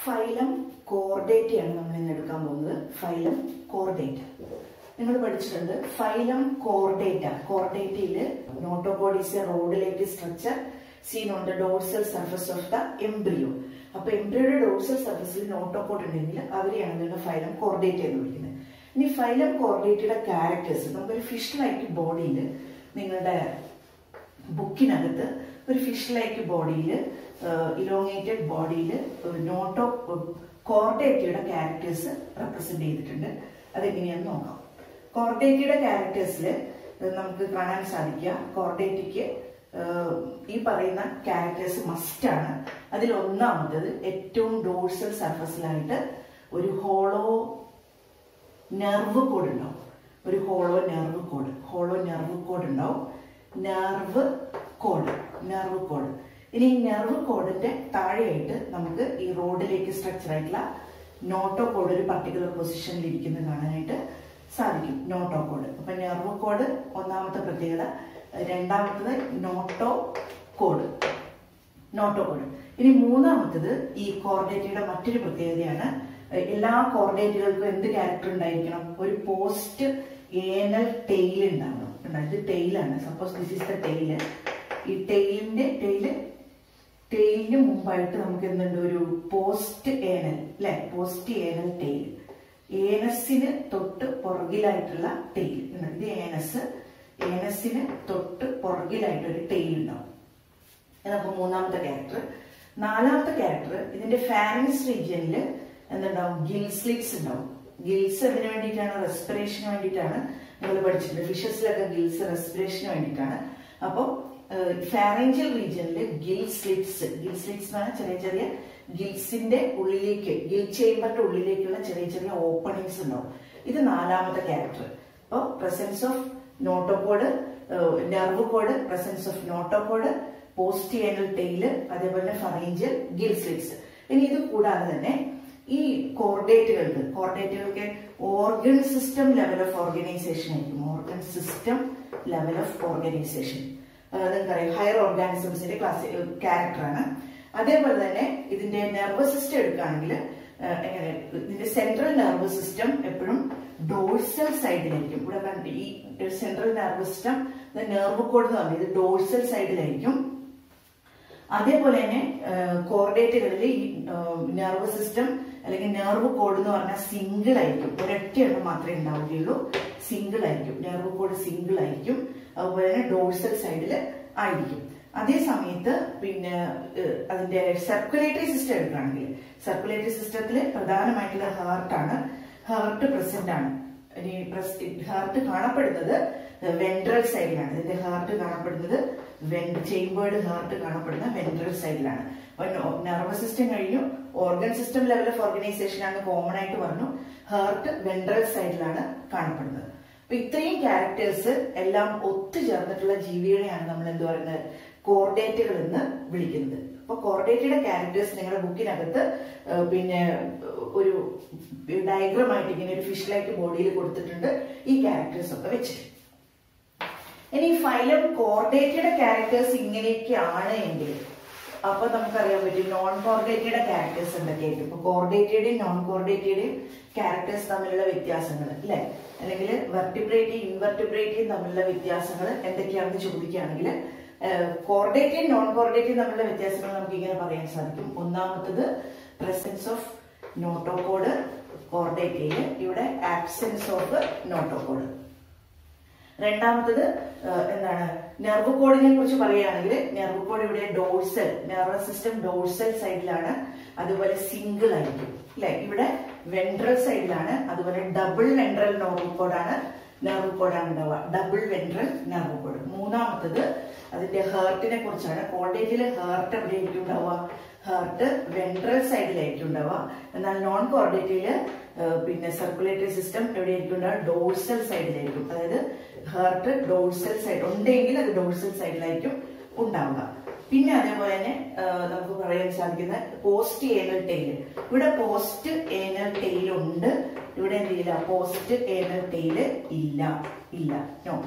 phylum കോർഡേറ്റയാണ് നമ്മൾ ഇന്ന് എടുക്കാൻ പോകുന്നത് ഫൈലം കോർഡേറ്റ നിങ്ങൾ പഠിച്ചിട്ടുണ്ട് ഫൈലം കോർഡേറ്റ കോർഡേറ്റയിൽ notochord is a rod like structure seen on the dorsal surface of the embryo അപ്പൊ എംബ്രിയോയുടെ ഡോർസൽ സർഫസിൽ നോട്ടോകോഡ് ഉണ്ടെങ്കിൽ അവരെയാണ് നിങ്ങൾ ഫൈലം കോർഡേറ്റ എന്ന് വിളിക്കുന്നത് ഇനി ഫൈലം കോർഡേറ്റയുടെ ക്യാരക്ടേഴ്സ് നമുക്കൊരു ഫിഷ് ലൈക്ക് ബോഡിയിൽ നിങ്ങളുടെ ബുക്കിനകത്ത് ഒരു ഫിഷ് ലൈക്ക് ബോഡിയിൽ ഇലോങ്ങേറ്റഡ് ബോഡിയിൽ നോട്ടോ കോർഡേറ്റയുടെ ക്യാരക്ടേഴ്സ് റെപ്രസെന്റ് ചെയ്തിട്ടുണ്ട് അതെങ്ങനെയാന്ന് നോക്കാം കോർഡേറ്റയുടെ ക്യാരക്ടേഴ്സിൽ നമുക്ക് കാണാൻ സാധിക്കുക കോർഡേറ്റയ്ക്ക് ഈ പറയുന്ന ക്യാരക്ടേഴ്സ് മസ്റ്റാണ് അതിൽ ഒന്നാമത്തത് ഏറ്റവും ഡോഴ്സൽ സർഫസിലായിട്ട് ഒരു ഹോളോ നെർവ് കോഡ് ഉണ്ടാവും ഒരു hollow nerve cord hollow nerve cord ഉണ്ടാവും നെർവ് കോഡ് നെർവ് കോഡ് ഇനി ഈ നെർവ് കോഡിന്റെ താഴെയായിട്ട് നമുക്ക് ഈ റോഡിലേക്ക് സ്ട്രക്ചർ ആയിട്ടുള്ള നോട്ടോ കോഡ് ഒരു പർട്ടിക്കുലർ പൊസിഷനിൽ ഇരിക്കുന്നത് കാണാനായിട്ട് സാധിക്കും നോട്ടോ കോഡ് അപ്പൊ നെർവ് കോഡ് ഒന്നാമത്തെ പ്രത്യേകത രണ്ടാമത്തത് നോട്ടോ കോഡ് നോട്ടോ കോഡ് ഇനി മൂന്നാമത്തത് ഈ കോർഡേറ്റയുടെ മറ്റൊരു പ്രത്യേകതയാണ് എല്ലാ കോർഡേറ്റുകൾക്കും എന്ത് ക്യാരക്ടർ ഉണ്ടായിരിക്കണം ഒരു പോസ്റ്റ് ഏനൽ ടെയിൽ ഉണ്ടാവണം ഇത് ടെയിലാണ് suppose this is the tail ഈ ടെയിലിന്റെ ടെയില് ടെയിലിന് മുമ്പായിട്ട് നമുക്ക് എന്തുണ്ട് ഒരു പോസ്റ്റ് ഏനൽ അല്ലെ പോസ്റ്റ് ഏനൽ ടെയിൽ ഏനസിന് തൊട്ട് പുറകിലായിട്ടുള്ള ടെയിൽ ഇത് ഏനസ് ഏനസിന് തൊട്ട് പുറകിലായിട്ട് ഒരു ടെയിൽ ഉണ്ടാവും നമുക്ക് മൂന്നാമത്തെ ക്യാരക്ടർ നാലാമത്തെ ക്യാരക്ടർ ഇതിന്റെ ഫാരൻസ് റീജിയനിൽ എന്തുണ്ടാവും ഗിൽ സ്ലിറ്റ്സ് ഉണ്ടാവും ഗിൽസ് എന്തിനു വേണ്ടിയിട്ടാണ് റെസ്പിറേഷന് വേണ്ടിയിട്ടാണ് നിങ്ങൾ പഠിച്ചിട്ടുണ്ട് ഫിഷസിലൊക്കെ ഗിൽസ് റെസ്പിറേഷന് വേണ്ടിയിട്ടാണ് അപ്പോൾ ഫാരഞ്ചൽ റീജിയനിൽ ഗിൽ സ്ലിറ്റ്സ് ഗിൽ സ്ലിറ്റ്സ് എന്ന് പറഞ്ഞാൽ ചെറിയ ചെറിയ ഗിൽസിന്റെ ഉള്ളിലേക്ക് ഗിൽ ചേമ്പറിന്റെ ഉള്ളിലേക്കുള്ള ചെറിയ ചെറിയ ഓപ്പണിങ്സ് ഉണ്ടാവും ഇത് നാലാമത്തെ ക്യാരക്ടർ അപ്പോൾ presence of notochord nerve cord presence of notochord post anal tail അതേപോലെ ഫറേഞ്ചൽ ഗിൽ സ്ലിറ്റ്സ് ഇനി ഇത് കൂടാതെ തന്നെ ഈ കോർഡേറ്റുകൾക്ക് കോർഡേറ്റുകൾക്ക് organ system level of organization ആയിരിക്കും organ system level of organization നിങ്ങൾക്കറിയാം ഹയർ ഓർഗാനിസംസിന്റെ ക്ലാസ് ക്യാരക്ടറാണ് അതേപോലെ തന്നെ ഇതിന്റെ നെർവസ് സിസ്റ്റം എടുക്കുകയാണെങ്കിൽ എങ്ങനെ ഇതിന്റെ സെൻട്രൽ നെർവസ് സിസ്റ്റം എപ്പോഴും ഡോഴ്സൽ സൈഡിലായിരിക്കും ഇവിടെ കണ്ട് ഈ central nervous system nerve cord എന്ന് പറഞ്ഞത് ഇത് ഡോഴ്സൽ സൈഡിലായിരിക്കും അതേപോലെ തന്നെ കോർഡേറ്റുകളിൽ ഈ നെർവ് സിസ്റ്റം അല്ലെങ്കിൽ നെർവ് കോഡ് എന്ന് പറഞ്ഞാൽ സിംഗിൾ ആയിരിക്കും ഒരൊറ്റ എണ്ണം മാത്രമേ ഉണ്ടാവുകയുള്ളൂ സിംഗിൾ ആയിരിക്കും നെർവ് കോഡ് സിംഗിൾ ആയിരിക്കും അതുപോലെ തന്നെ ഡോഴ്സൽ സൈഡിൽ ആയിരിക്കും അതേ സമയത്ത് പിന്നെ അതിന്റെ സർക്കുലേറ്ററി സിസ്റ്റം എടുക്കുകയാണെങ്കിൽ സർക്കുലേറ്ററി സിസ്റ്റത്തിൽ പ്രധാനമായിട്ടുള്ള ഹാർട്ടാണ് ഹാർട്ട് പ്രസന്റ് ആണ് ഇനി ഹാർട്ട് കാണപ്പെടുന്നത് വെൻട്രൽ സൈഡിലാണ് ഇതിന്റെ ഹാർട്ട് കാണപ്പെടുന്നത് ചേംബേർഡ് ഹാർട്ട് കാണപ്പെടുന്ന വെൻട്രൽ സൈഡിലാണ് അപ്പൊ നെർവസ് സിസ്റ്റം കഴിഞ്ഞു organ system level of organization ആണ് കോമൺ ആയിട്ട് പറഞ്ഞു ഹാർട്ട് വെൻട്രൽ സൈഡിലാണ് കാണപ്പെടുന്നത് അപ്പൊ ഇത്രയും ക്യാരക്ടേഴ്സ് എല്ലാം ഒത്തുചേർന്നിട്ടുള്ള ജീവികളെയാണ് നമ്മൾ എന്ത് പറയുന്നത് കോർഡേറ്റുകൾ എന്ന് വിളിക്കുന്നത് അപ്പൊ കോർഡേറ്റയുടെ ക്യാരക്ടേഴ്സ് നിങ്ങളുടെ ബുക്കിനകത്ത് പിന്നെ ഒരു ഡയഗ്രാം ആയിട്ട് ഇങ്ങനെ ഒരു ഫിഷ് ലൈറ്റ് ബോഡിയിൽ കൊടുത്തിട്ടുണ്ട് ഈ ക്യാരക്ടേഴ്സ് ഒക്കെ വെച്ചിട്ട് ഇനി ഫൈലം കോർഡേറ്റയുടെ ക്യാരക്ടേഴ്സ് ഇങ്ങനെയൊക്കെയാണ് എങ്കിൽ അപ്പൊ നമുക്കറിയാൻ പറ്റും നോൺ കോർഡേറ്റയുടെ ക്യാരക്ടേഴ്സ് എന്തൊക്കെയായിരിക്കും ഇപ്പൊ കോർഡേറ്റയുടെയും നോൺ കോർഡേറ്റയുടെയും ക്യാരക്ടേഴ്സ് തമ്മിലുള്ള വ്യത്യാസങ്ങൾ അല്ലെ അല്ലെങ്കിൽ വെർട്ടിബ്രേറ്റയും ഇൻവെർട്ടിബ്രേറ്റയും തമ്മിലുള്ള വ്യത്യാസങ്ങൾ എന്തൊക്കെയാണെന്ന് ചോദിക്കുകയാണെങ്കിൽ കോർഡേറ്റയും നോൺ കോർഡേറ്റയും തമ്മിലുള്ള വ്യത്യാസങ്ങൾ നമുക്ക് ഇങ്ങനെ പറയാൻ സാധിക്കും ഒന്നാമത്തത് പ്രസൻസ് ഓഫ് നോട്ടോകോഡ് കോർഡേറ്റയിൽ ഇവിടെ ആബ്സെൻസ് ഓഫ് നോട്ടോകോഡ് രണ്ടാമത്തത് എന്താണ് നെർവ് കോഡിനെ കുറിച്ച് പറയുകയാണെങ്കിൽ നെർവ് കോഡ് ഇവിടെ ഡോഴ്സൽ നെർവസ് സിസ്റ്റം ഡോഴ്സൽ സൈഡിലാണ് അതുപോലെ സിംഗിൾ ആയിരിക്കും അല്ലെ ഇവിടെ വെൻട്രൽ സൈഡിലാണ് അതുപോലെ ഡബിൾ വെൻട്രൽ നെർവ് കോഡാണ് നെർവ് കോഡാണ് ഉണ്ടാവുക ഡബിൾ വെൻട്രൽ നെർവ് കോഡ് മൂന്നാമത്തത് അതിന്റെ ഹാർട്ടിനെ കുറിച്ചാണ് കോൾഡേജില് ഹാർട്ട് എവിടെയായിരിക്കും ഉണ്ടാവുക ഹാർട്ട് വെൻട്രൽ സൈഡിലായിരിക്കും ഉണ്ടാവുക എന്നാൽ നോൺ കോർഡേറ്റയില് പിന്നെ സർക്കുലേറ്ററി സിസ്റ്റം എവിടെയായിരിക്കും ഉണ്ടാവുക ഡോഴ്സൽ സൈഡിലായിരിക്കും അതായത് ഹാർട്ട് ഡോഴ്സൽ സൈഡ് ഉണ്ടെങ്കിൽ അത് ഡോഴ്സൽ സൈഡിലായിരിക്കും ഉണ്ടാവുക പിന്നെ അതേപോലെ തന്നെ നമുക്ക് പറയാൻ സാധിക്കുന്ന പോസ്റ്റ് ഏനൽ ടെയിൽ ഇവിടെ പോസ്റ്റ് ഏനൽ ടെയിൽ ഉണ്ട് ഇവിടെ എന്തില്ല പോസ്റ്റ് ഏനൽ ടെയിൽ ഇല്ല ഇല്ല നോ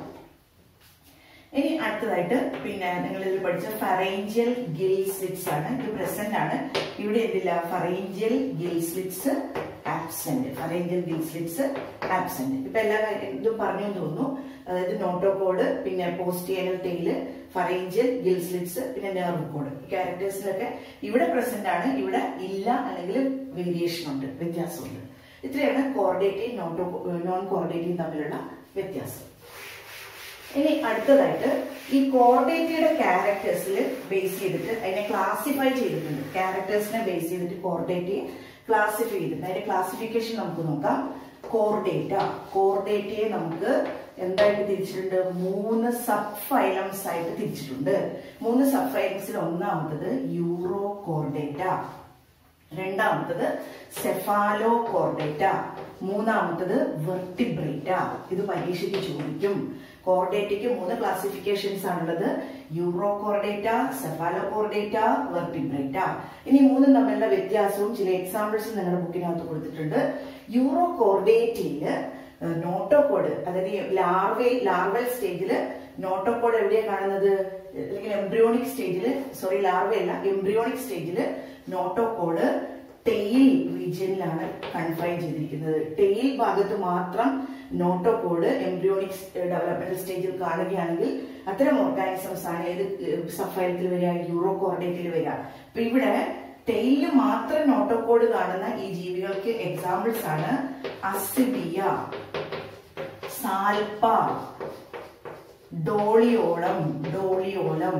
ഇനി അടുത്തതായിട്ട് പിന്നെ നിങ്ങൾ ഇതിൽ പഠിച്ച ഫറേഞ്ചിയൽ ഗിൽ സ്ലിറ്റ്സ് ആണ് ഇത് പ്രസന്റ് ആണ് ഇവിടെ എന്തില്ല pharyngeal gill slits absent pharyngeal gill slits absent ഇപ്പൊ എല്ലാ കാര്യം ഇതും പറഞ്ഞു തോന്നുന്നു അതായത് നോട്ടോകോഡ് പിന്നെ പോസ്റ്റിയനൽ ടെയില് ഫറേഞ്ചിയൽ ഗിൽസ്ലിറ്റ്സ് പിന്നെ നെർവ് കോഡ് ക്യാരക്ടേഴ്സിലൊക്കെ ഇവിടെ പ്രസന്റ് ആണ് ഇവിടെ ഇല്ല അല്ലെങ്കിൽ വേരിയേഷൻ ഉണ്ട് വ്യത്യാസമുണ്ട് ഇത്രയാണ് കോർഡേറ്റയും നോട്ടോ നോൺ കോർഡേറ്റയും തമ്മിലുള്ള വ്യത്യാസം ഇനി അടുത്തതായിട്ട് ഈ കോർഡേറ്റയുടെ ക്യാരക്ടേഴ്സിൽ ബേസ് ചെയ്തിട്ട് അതിനെ ക്ലാസിഫൈ ചെയ്തിട്ടുണ്ട് ക്യാരക്ടേഴ്സിനെ ബേസ് ചെയ്തിട്ട് കോർഡേറ്റയെ ക്ലാസിഫൈ ചെയ്തിട്ടുണ്ട് അതിന്റെ ക്ലാസിഫിക്കേഷൻ നമുക്ക് നോക്കാം കോർഡേറ്റ കോർഡേറ്റയെ നമുക്ക് എന്തായിട്ട് തിരിച്ചിട്ടുണ്ട് മൂന്ന് സബ് ഫൈലംസ് ആയിട്ട് തിരിച്ചിട്ടുണ്ട് മൂന്ന് സബ് ഫൈലംസിൽ ഒന്നാമത്തത് യൂറോ കോർഡേറ്റ രണ്ടാമത്തത് സെഫാലോ കോർഡേറ്റ മൂന്നാമത്തത് വെർട്ടിബ്രേറ്റ ഇത് പരീക്ഷയ്ക്ക് ചോദിക്കും കോർഡേറ്റയ്ക്ക് മൂന്ന് ക്ലാസിഫിക്കേഷൻസ് ആണുള്ളത് urochordata cephalochordata vertebrata ഇനി മൂന്നും തമ്മിലുള്ള വ്യത്യാസവും ചില എക്സാമ്പിൾസും നിങ്ങളുടെ ബുക്കിനകത്ത് കൊടുത്തിട്ടുണ്ട് യൂറോ കോർഡേറ്റയില് നോട്ടോകോഡ് അതായത് ലാർവൽ ലാർവൽ സ്റ്റേജില് നോട്ടോകോഡ് എവിടെയാണ് കാണുന്നത് അല്ലെങ്കിൽ എംബ്രിയോണിക് സ്റ്റേജില് സോറി ലാർവ അല്ല എംബ്രിയോണിക് സ്റ്റേജില് നോട്ടോകോഡ് ടെയിൽ റീജിയനിലാണ് കൺഫൈൻ ചെയ്തിരിക്കുന്നത് ടെയിൽ ഭാഗത്ത് മാത്രം നോട്ടോകോഡ് എംബ്രിയോണിക് ഡെവലപ്മെന്റ് സ്റ്റേജിൽ കാണുകയാണെങ്കിൽ അത്തരം ഓർഗാനിസംസ് ആണ് ഏത് സഫൈലത്തിൽ വരിക യൂറോ കോർഡേറ്റിൽ വരിക അപ്പൊ ഇവിടെ ടെയില് മാത്രം നോട്ടോകോഡ് കാണുന്ന ഈ ജീവികൾക്ക് എക്സാമ്പിൾസ് ആണ് അസിബിയ സാൽപ്പ ഡോളിയോളം ഡോളിയോളം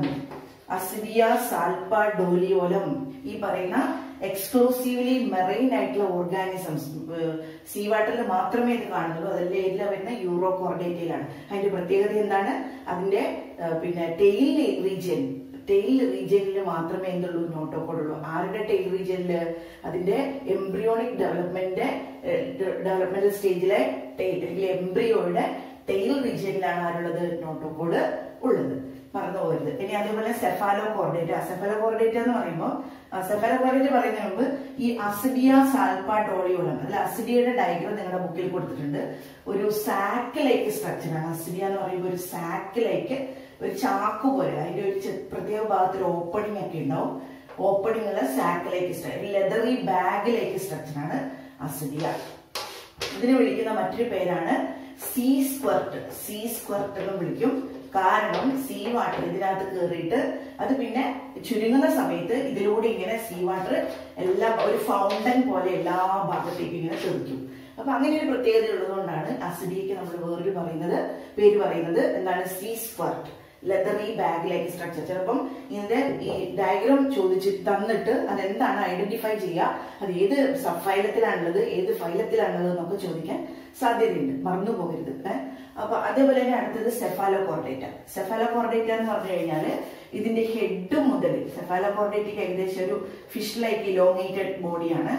അസിബിയ സാൽപ്പ ഡോലിയോളം ഈ പറയുന്ന എക്സ്ക്ലൂസീവ്ലി മെറൈൻ ആയിട്ടുള്ള ഓർഗാനിസംസ് സീ വാട്ടറിൽ മാത്രമേ ഇത് കാണുന്നുള്ളൂ അതിൽ ഏതിലാ വരുന്ന യൂറോ കോർഡേറ്റയിലാണ് അതിന്റെ പ്രത്യേകത എന്താണ് അതിന്റെ പിന്നെ ടെയിൽ റീജിയൻ ടെയിൽ റീജിയനിൽ മാത്രമേ എന്തുള്ളൂ നോട്ടോക്കോഡ് ഉള്ളൂ ആരുടെ ടെയിൽ റീജിയനില് അതിന്റെ എംബ്രിയോണിക് ഡെവലപ്മെന്റ് ഡെവലപ്മെന്റ് സ്റ്റേജിലെ ടെയിൽ അല്ലെങ്കിൽ എംബ്രിയോയുടെ ടെയിൽ റീജിയനിലാണ് ആരുള്ളത് നോട്ടോക്കോഡ് ഉള്ളത് മറന്നു പോകരുത് ഇനി അതേപോലെ സെഫാലോ കോർഡേറ്റ സെഫാലോ കോർഡേറ്റ എന്ന് പറയുമ്പോൾ സെഫാലോ കോർഡേറ്റ പറയുന്നതിന് മുമ്പ് ഈ അസിഡിയ സാൽപ്പ ടോളിയോളം അല്ല അസിഡിയയുടെ ഡയഗ്രം നിങ്ങളുടെ ബുക്കിൽ കൊടുത്തിട്ടുണ്ട് ഒരു സാക്ക് ലൈക്ക് സ്ട്രക്ചറാണ് അസിഡിയ എന്ന് പറയുമ്പോൾ ഒരു സാക്ക് ലൈക്ക് ഒരു ചാക്ക് പോലെ അതിന്റെ ഒരു ചെ- പ്രത്യേക ഭാഗത്ത് ഒരു ഓപ്പണിംഗ് ഒക്കെ ഉണ്ടാവും ഓപ്പണിംഗ് ഉള്ള sac like structure leathery bag like സ്ട്രക്ചറാണ് അസിഡിയ ഇതിനെ വിളിക്കുന്ന മറ്റൊരു പേരാണ് സീ സ്ക്വർട്ട് സീ സ്ക്വർട്ട് എന്ന് വിളിക്കും കാരണം സീ വാട്ടർ ഇതിനകത്ത് കയറിയിട്ട് അത് പിന്നെ ചുരുങ്ങുന്ന സമയത്ത് ഇതിലൂടെ ഇങ്ങനെ സീ വാട്ടർ എല്ലാ ഒരു ഫൗണ്ടൻ പോലെ എല്ലാ ഭാഗത്തേക്കും ഇങ്ങനെ തെറിക്കും അപ്പൊ അങ്ങനെ ഒരു പ്രത്യേകത ഉള്ളതുകൊണ്ടാണ് അസിഡിക്ക് നമ്മൾ വേറൊരു പറയുന്നത് പേര് പറയുന്നത് എന്താണ് sea squirt leathery bag like structure ചിലപ്പം ഇതിന്റെ ഈ ഡയഗ്രാം ചോദിച്ച് തന്നിട്ട് അതെന്താണ് ഐഡന്റിഫൈ ചെയ്യുക അത് ഏത് സബ് ഫൈലത്തിലാണുള്ളത് ഏത് ഫൈലത്തിലാണുള്ളത് എന്നൊക്കെ ചോദിക്കാൻ സാധ്യതയുണ്ട് മറന്നു പോകരുത് ഏഹ് അപ്പൊ അതേപോലെ തന്നെ അടുത്തത് സെഫാലോ കോർഡേറ്റ സെഫാലോ കോർഡേറ്റ എന്ന് പറഞ്ഞു കഴിഞ്ഞാല് ഇതിന്റെ ഹെഡ് മുതൽ സെഫാലോ കോർഡേറ്റയ്ക്ക് ഏകദേശം ഒരു ഫിഷ് ലൈക്ക് ഇലോങ്ങേറ്റഡ് ബോഡിയാണ്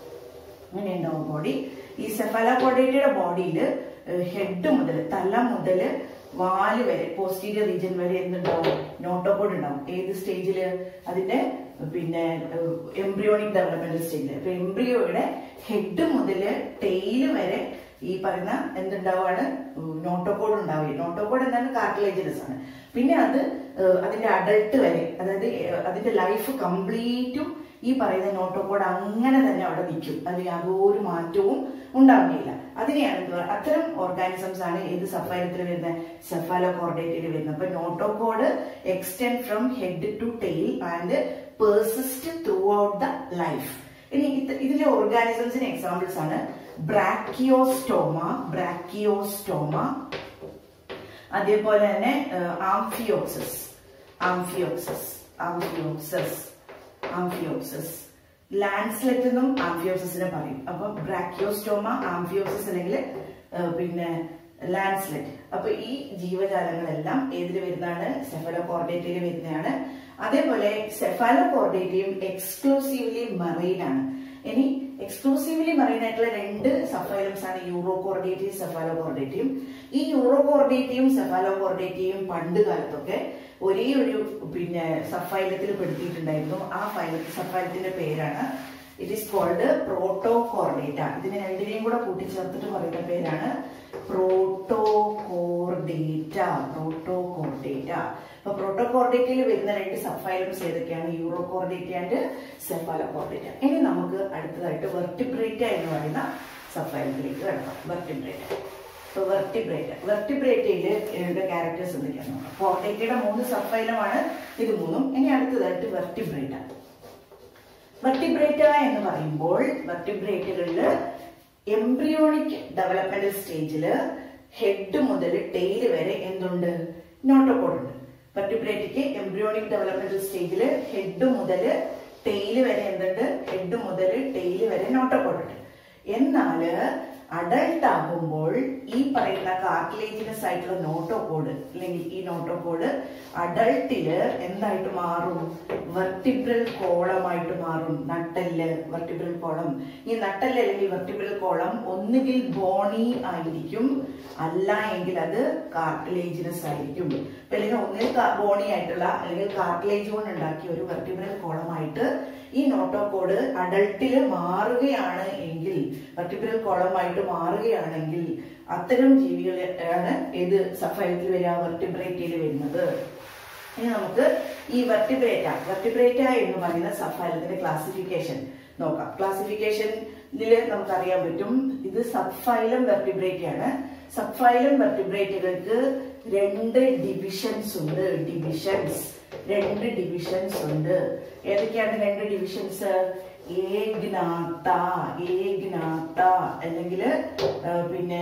അങ്ങനെ ഉണ്ടാവും ബോഡി ഈ സെഫാലോകോഡേറ്റയുടെ ബോഡിയിൽ ഹെഡ് മുതൽ തല മുതൽ വാല് വരെ പോസ്റ്റീരിയർ റീജിയൻ വരെ എന്തുണ്ടാവും നോട്ടോകോഡ് ഉണ്ടാവും ഏത് സ്റ്റേജില് അതിന്റെ പിന്നെ എംബ്രിയോണിക് ഡെവലപ്മെന്റ് സ്റ്റേജിൽ അപ്പൊ എംബ്രിയോയുടെ ഹെഡ് മുതൽ ടെയില് വരെ ഈ പറയുന്ന എന്തുണ്ടാവാണ് നോട്ടോകോഡ് ഉണ്ടാവുക നോട്ടോകോഡ് എന്താണ് കാർട്ടിലേജനസ് ആണ് പിന്നെ അത് ഏഹ്, അതിന്റെ അഡൾട്ട് വരെ അതായത് ഏഹ്, അതിന്റെ ലൈഫ് കംപ്ലീറ്റും ഈ പറയുന്ന നോട്ടോകോഡ് അങ്ങനെ തന്നെ അവിടെ നിൽക്കും അതിൽ യാതൊരു മാറ്റവും ഉണ്ടാവുകയില്ല അതിനെയാണ് എന്ത് പറയുക അത്തരം ഓർഗാനിസംസ് ആണ് ഏത് സഫൈലത്തിൽ വരുന്നത് സെഫാലോ കോർഡേറ്റിൽ വരുന്നത് അപ്പൊ notochord extend from head to tail and persist throughout the life ഇനി ഇത് ഇതിലെ ഓർഗാനിസംസിന് എക്സാമ്പിൾസ് ആണ് ബ്രാക്കിയോസ്റ്റോമ ബ്രാക്കിയോസ്റ്റോമ അതേപോലെ തന്നെ amphioxus amphioxus amphioxus amphioxus lancelet എന്നും ആംഫിയോക്സസിനെ പറയും അപ്പൊ ബ്രാക്കിയോസ്റ്റോമ ആംഫിയോക്സസ് അല്ലെങ്കിൽ ഏഹ്, പിന്നെ ലാൻഡ്സ്ലെറ്റ് അപ്പൊ ഈ ജീവജാലങ്ങളെല്ലാം ഏതിൽ വരുന്നതാണ് സെഫലോകോർഡേറ്റയിൽ വരുന്നതാണ് അതേപോലെ സെഫാലോകോർഡേറ്റയും എക്സ്ക്ലൂസീവ്ലി മറൈൻ ആണ് ഇനി എക്സ്ക്ലൂസീവ്ലി മറൈൻ ആയിട്ടുള്ള രണ്ട് സഫൈലംസ് ആണ് യൂറോകോർഡേറ്റയും സെഫാലോകോർഡേറ്റയും ഈ യൂറോകോർഡേറ്റയും സെഫാലോകോർഡേറ്റയും പണ്ട് കാലത്തൊക്കെ ഒരേ ഒരു പിന്നെ സഫൈലത്തിൽ പെടുത്തിയിട്ടുണ്ടായിരുന്നു ആ ഫൈല സഫൈലത്തിന്റെ പേരാണ് ഇറ്റ് ഈസ് കോൾഡ് പ്രോട്ടോകോർഡേറ്റ ഇതിനെ രണ്ടിനെയും കൂടെ കൂട്ടിച്ചേർത്തിട്ട് പറയുന്ന പേരാണ് പ്രോട്ടോകോർഡേറ്റ പ്രോട്ടോകോർഡേറ്റ അപ്പൊ പ്രോട്ടോകോർഡേറ്റയിൽ വരുന്ന രണ്ട് സബ്ഫൈലംസ് ഏതൊക്കെയാണ് യൂറോകോർഡേറ്റ ആൻഡ് സെഫാലോകോർഡേറ്റ ഇനി നമുക്ക് അടുത്തതായിട്ട് വെർട്ടിബ്രേറ്റ എന്ന് പറയുന്ന സബ്ഫൈലത്തിലേക്ക് കിടക്കാം വെർട്ടിബ്രേറ്റ ഇപ്പൊ വെർട്ടിബ്രേറ്റ വെർട്ടിബ്രേറ്റയിൽ ഇതിന്റെ ക്യാരക്ടേഴ്സ് എന്തൊക്കെയാണ് നോക്കാം കോർഡേറ്റയുടെ മൂന്ന് സബ്ഫൈലമാണ് ഇത് മൂന്നും ഇനി അടുത്തതായിട്ട് വെർട്ടിബ്രേറ്റ വെർട്ടിബ്രേറ്റ എന്ന് പറയുമ്പോൾ വെർട്ടിബ്രേറ്റുകളിൽ എംബ്രിയോണിക് ഡെവലപ്മെന്റൽ സ്റ്റേജില് ഹെഡ് മുതൽ ടെയില് വരെ എന്തുണ്ട് നോട്ടോകോഡ് ഉണ്ട് വെർട്ടിബ്രേറ്റയ്ക്ക് എംബ്രിയോണിക് ഡെവലപ്മെന്റൽ സ്റ്റേജില് ഹെഡ് മുതൽ ടെയില് വരെ എന്തുണ്ട് ഹെഡ് മുതൽ ടെയില് വരെ നോട്ടോകോഡ് ഉണ്ട് എന്നാല് അഡൾട്ട് ആകുമ്പോൾ ഈ പറയുന്ന കാർട്ടിലേജിനസ് ആയിട്ടുള്ള നോട്ടോകോഡ് അല്ലെങ്കിൽ ഈ നോട്ടോകോഡ് അഡൾട്ടില് എന്തായിട്ട് മാറും വെർട്ടിബ്രൽ കോളമായിട്ട് മാറും നട്ടല് വെർട്ടിബ്രൽ കോളം ഈ നട്ടല് അല്ലെങ്കിൽ വെർട്ടിബ്രൽ കോളം ഒന്നുകിൽ ബോണി ആയിരിക്കും അല്ല എങ്കിൽ അത് കാർട്ടിലേജിനസ് ആയിരിക്കും അപ്പൊ അല്ലെങ്കിൽ ഒന്നിൽ ബോണി ആയിട്ടുള്ള അല്ലെങ്കിൽ കാർട്ടിലേജ് കൊണ്ട് ഉണ്ടാക്കിയ ഒരു വെർട്ടിബ്രൽ കോളമായിട്ട് ഈ നോട്ടോകോഡ് അഡൾട്ടില് മാറുകയാണ് എങ്കിൽ വെർട്ടിബ്രൽ കോളമായിട്ട് മാറുകയാണെങ്കിൽ അത്തരം ജീവികളാണ് ഏത് സഫൈലത്തിൽ വരിക വെർട്ടിബ്രേറ്റയിൽ വരുന്നത് ഇനി നമുക്ക് ഈ വെർട്ടിബ്രേറ്റ വെർട്ടിബ്രേറ്റ എന്ന് പറയുന്ന സഫൈലത്തിന്റെ ക്ലാസിഫിക്കേഷൻ നോക്കാം ക്ലാസിഫിക്കേഷനിൽ നമുക്കറിയാൻ പറ്റും ഇത് സബ്ഫൈലം വെർട്ടിബ്രേറ്റ് ആണ് സബ്ഫൈലം വെർട്ടിബ്രേറ്റുകൾക്ക് രണ്ട് ഡിവിഷൻസ് ഉണ്ട് ഡിവിഷൻസ് രണ്ട് ഡിവിഷൻസ് ഉണ്ട് ഏതൊക്കെയാണ് രണ്ട് ഡിവിഷൻസ് ഏഗ്നാത്ത ഏഗ്നാത്ത അല്ലെങ്കിൽ പിന്നെ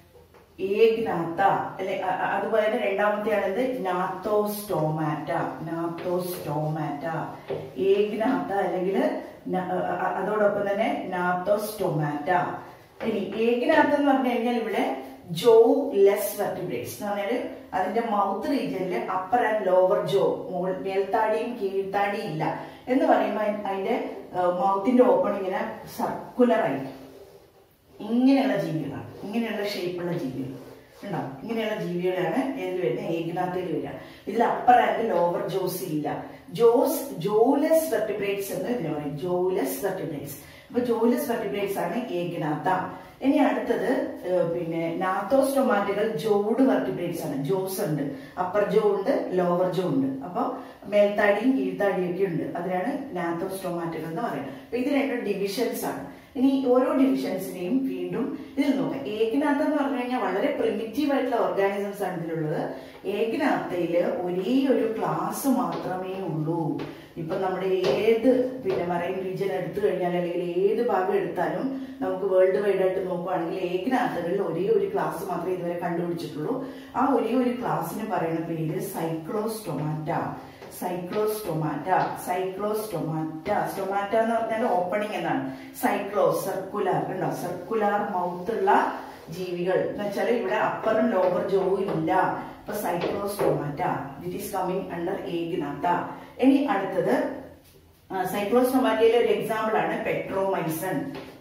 ഏഗ്നാത്ത അല്ലെ അ- അ- അതുപോലെ തന്നെ രണ്ടാമത്തെയാണത് നാത്തോസ്റ്റോമാറ്റ നാത്തോസ്റ്റോമാറ്റ ഏഗ്നാത്ത അല്ലെങ്കിൽ അതോടൊപ്പം തന്നെ നാത്തോസ്റ്റോമാറ്റ ഇനി ഏഗ്നാത്ത എന്ന് പറഞ്ഞു കഴിഞ്ഞാൽ ഇവിടെ ജോ ലെസ് വെർട്ടിബ്രേറ്റ്സ് എന്ന് പറഞ്ഞാല് അതിന്റെ മൗത്ത് റീജിയനിൽ അപ്പർ ആൻഡ് ലോവർ ജോ മേൽത്താടിയും കീഴ്ത്താടിയും ഇല്ല എന്ന് പറയുമ്പോൾ അതിന്റെ മൗത്തിന്റെ ഓപ്പണിങ്ങിന് സർക്കുലർ ആയിരിക്കും ഇങ്ങനെയുള്ള ജീവികളാണ് ഇങ്ങനെയുള്ള ഷേപ്പുള്ള ജീവികൾ ഉണ്ടാവും ഇങ്ങനെയുള്ള ജീവികളാണ് ഏതിൽ വരുന്നത് ഏകനാഥയിൽ വരിക ഇതിൽ അപ്പർ ആൻഡ് ലോവർ ജോസ് ഇല്ല ജോസ് ജോലെസ് വെർട്ടിബ്രേറ്റ്സ് എന്ന് ഇതിന് പറയും ജോലെസ് വെർട്ടിബ്രേറ്റ്സ് അപ്പൊ ജോലെസ് വെർട്ടിബ്രേറ്റ്സ് ആണ് ഏകനാഥ ഇനി അടുത്തത് ഏഹ്, പിന്നെ നാത്തോസ്റ്റൊമാറ്റുകൾ ജോഡ് വെർട്ടിബ്രേറ്റ്സ് ആണ് ജോസ് ഉണ്ട് അപ്പർ ജോ ഉണ്ട് ലോവർ ജോ ഉണ്ട് അപ്പൊ മേൽത്താടിയും കീഴ്ത്താടിയും ഒക്കെ ഉണ്ട് അതിനാണ് നാത്തോസ്റ്റൊമാറ്റുകൾ എന്ന് പറയുന്നത് അപ്പൊ ഇത് രണ്ടും ഡിവിഷൻസ് ആണ് ഇനി ഓരോ ഡിവിഷൻസിനെയും വീണ്ടും ഇതിൽ നോക്കാം ഏകനാഥ എന്ന് പറഞ്ഞു കഴിഞ്ഞാൽ വളരെ പ്രിമിറ്റീവ് ആയിട്ടുള്ള ഓർഗാനിസംസ് ആണ് ഇതിലുള്ളത് ഏകനാഥയില് ഒരേ ഒരു ക്ലാസ് മാത്രമേ ഉള്ളൂ ഇപ്പൊ നമ്മുടെ ഏത് പിന്നെ മറൈൻ റീജിയൻ എടുത്തു കഴിഞ്ഞാൽ അല്ലെങ്കിൽ ഏത് ഭാഗം എടുത്താലും നമുക്ക് വേൾഡ് വൈഡ് ആയിട്ട് നോക്കുവാണെങ്കിൽ ഏകനാഥകളിൽ ഒരേ ഒരു ക്ലാസ് മാത്രമേ ഇതുവരെ കണ്ടുപിടിച്ചിട്ടുള്ളൂ ആ ഒരേ ഒരു ക്ലാസ്സിന് പറയുന്ന പേര് സൈക്ലോസ്റ്റൊമാറ്റ സൈക്ലോസ്റ്റൊമാറ്റ സൈക്ലോസ്റ്റൊമാറ്റ സ്റ്റൊമാറ്റ എന്ന് പറഞ്ഞാൽ ഓപ്പണിംഗ് എന്നാണ് സൈക്ലോ സർക്കുലർ ഉണ്ടോ സർക്കുലർ മൗത്ത് ഉള്ള ജീവികൾ എന്ന് വെച്ചാൽ ഇവിടെ അപ്പറും ലോവർ ജോവും ഇല്ല അപ്പൊ Cyclostomata it is coming under Agnatha ഇനി അടുത്തത് സൈക്ലോസ്റ്റൊമാറ്റയിലെ ഒരു എക്സാമ്പിൾ ആണ് പെട്രോമൈസൺ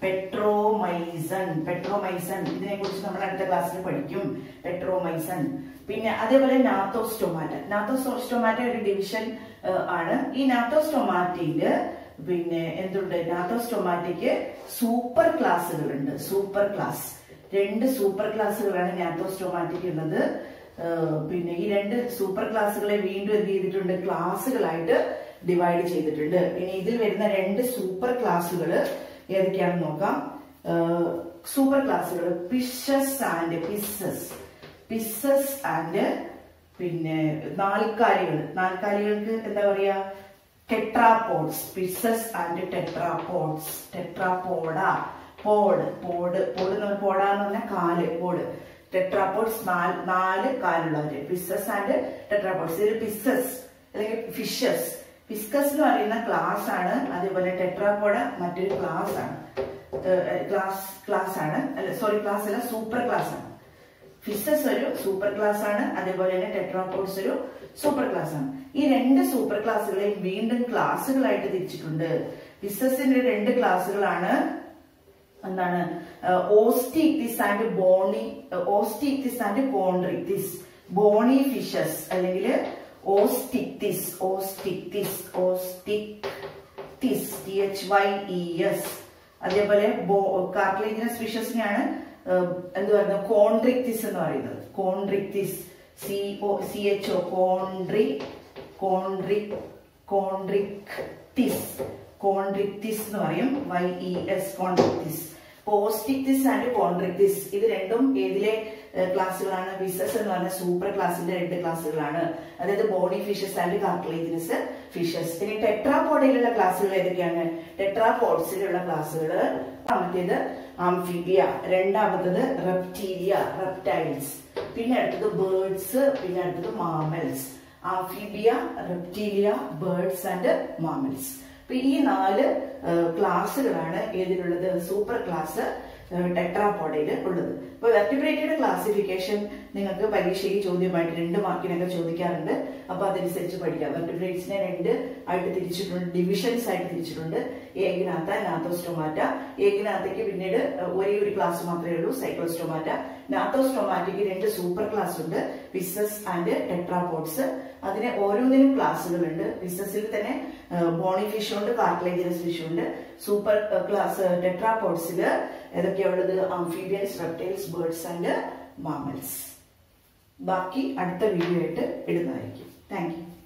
പെട്രോമൈസൺ പെട്രോമൈസൺ ഇതിനെ കുറിച്ച് നമ്മൾ അടുത്ത ക്ലാസ്സിൽ പഠിക്കും പെട്രോമൈസൺ പിന്നെ അതേപോലെ നാത്തോസ്റ്റൊമാറ്റ നാത്തോസ്റ്റൊമാറ്റ ഒരു ഡിവിഷൻ ആണ് ഈ നാത്തോസ്റ്റൊമാറ്റയില് പിന്നെ എന്തുണ്ട് നാത്തോസ്റ്റൊമാറ്റയ്ക്ക് സൂപ്പർ ക്ലാസ്സുകളുണ്ട് സൂപ്പർ ക്ലാസ് രണ്ട് സൂപ്പർ ക്ലാസ്സുകളാണ് നാത്തോസ്റ്റൊമാറ്റയ്ക്ക് ഉള്ളത് ഏഹ് പിന്നെ ഈ രണ്ട് സൂപ്പർ ക്ലാസ്സുകളെ വീണ്ടും എന്ത് ചെയ്തിട്ടുണ്ട് ക്ലാസ്സുകളായിട്ട് ഡിവൈഡ് ചെയ്തിട്ടുണ്ട് ഇനി ഇതിൽ വരുന്ന രണ്ട് സൂപ്പർ ക്ലാസ്സുകൾ ഏതൊക്കെയാണെന്ന് നോക്കാം സൂപ്പർ ക്ലാസ്സുകൾ pisces and pisces pisces and പിന്നെ നാൽക്കാലികൾ നാൽക്കാലികൾക്ക് എന്താ പറയാ tetrapods pisces and tetrapods tetrapoda pod pod pod എന്ന് പറഞ്ഞാൽ പോഡ എന്ന് പറഞ്ഞാൽ കാല് പോഡ് ടെട്രാപോഡ്സ് നാല് നാല് കാലുള്ളവര് പിസസ് ആൻഡ് ടെട്രാപോഡ്സ് ഇതിൽ പിസസ് അല്ലെങ്കിൽ ഫിഷസ് ഫിസ്കസ് എന്ന് പറയുന്ന ക്ലാസ് ആണ് അതേപോലെ ടെട്രാപോഡ മറ്റൊരു ക്ലാസ് ആണ് ക്ലാസ് ക്ലാസ് ആണ് അല്ല സോറി ക്ലാസ് അല്ല സൂപ്പർ ക്ലാസ് ആണ് ഫിസസ് ഒരു സൂപ്പർ ക്ലാസ് ആണ് അതേപോലെ തന്നെ ടെട്രാപോഡ്സ് ഒരു സൂപ്പർ ക്ലാസ് ആണ് ഈ രണ്ട് സൂപ്പർ ക്ലാസ്സുകളെയും വീണ്ടും ക്ലാസ്സുകളായിട്ട് തിരിച്ചിട്ടുണ്ട് ഫിസസിന്റെ രണ്ട് ക്ലാസ്സുകളാണ് എന്താണ് Osteichthyes and bony Osteichthyes and Chondrichthyes bony fishes അല്ലെങ്കിൽ Osteichthyes Osteichthyes Chondrichthyes T H Y E S അതേപോലെ കാർട്ടിലേജിനസ് ഫിഷസിനെയാണ് എന്ത് പറയുന്നത് കോൺട്രിക്തിസ് എന്ന് പറയുന്നത് Chondrichthyes C O C H O chondri chondri Chondrichthyes Chondrichthyes എന്ന് പറയും Y E S Chondrichthyes Osteichthyes and Chondrichthyes ഇത് രണ്ടും ഏതിലെ ക്ലാസ്സുകളാണ് വിസസ് എന്ന് പറഞ്ഞ സൂപ്പർ ക്ലാസിന്റെ രണ്ട് ക്ലാസ്സുകളാണ് അതായത് body fishes and cartilaginous fishes ഇനി ടെട്രാപോഡിലുള്ള ക്ലാസ്സുകൾ ഏതൊക്കെയാണ് ടെട്രാപോഡ്സിലുള്ള ക്ലാസ്സുകൾ ആമത്തേത് ആംഫിബിയ രണ്ടാമത്തത് റെപ്റ്റീരിയ റെപ്റ്റൈൽസ് പിന്നെ അടുത്തത് ബേർഡ്സ് പിന്നെ അടുത്തത് mammals Amphibia Reptilia birds and mammals അപ്പൊ ഈ നാല് ക്ലാസ്സുകളാണ് ഏതിലുള്ളത് സൂപ്പർ ക്ലാസ് ടെട്രാപോഡയിൽ ഉള്ളത് ഇപ്പൊ വെർട്ടിബ്രേറ്റഡ് ക്ലാസിഫിക്കേഷൻ നിങ്ങൾക്ക് പരീക്ഷയ്ക്ക് ചോദ്യമായിട്ട് രണ്ട് മാർക്കിനൊക്കെ ചോദിക്കാറുണ്ട് അപ്പൊ അതനുസരിച്ച് പഠിക്കാം വെർട്ടിബ്രേറ്റ്സിനെ രണ്ട് ആയിട്ട് തിരിച്ചിട്ടുണ്ട് ഡിവിഷൻസ് ആയിട്ട് തിരിച്ചിട്ടുണ്ട് ഏകനാത്ത നാത്തോസ്റ്റോമാറ്റ ഏകനാത്തയ്ക്ക് പിന്നീട് ഒരേ ഒരു ക്ലാസ് മാത്രമേ ഉള്ളൂ സൈക്ലോസ്റ്റോമാറ്റ നാത്തോസ്റ്റോമാറ്റയ്ക്ക് രണ്ട് സൂപ്പർ ക്ലാസ് ഉണ്ട് വിസസ് ആൻഡ് ടെട്രാപോഡ്സ് അതിന് ഓരോന്നിനും ക്ലാസ്സുകളുണ്ട് വിസസിൽ തന്നെ ബോണി ഫിഷ് ഉണ്ട് കാർട്ടിലേജിനസ് ഫിഷ് ഉണ്ട് സൂപ്പർ ക്ലാസ് ടെട്രാപോഡ്സിൽ ഏതൊക്കെയാ ഉള്ളത് amphibians reptiles birds and mammals ബാക്കി അടുത്ത വീഡിയോ ആയിട്ട് ഇടുന്നതായിരിക്കും താങ്ക് യു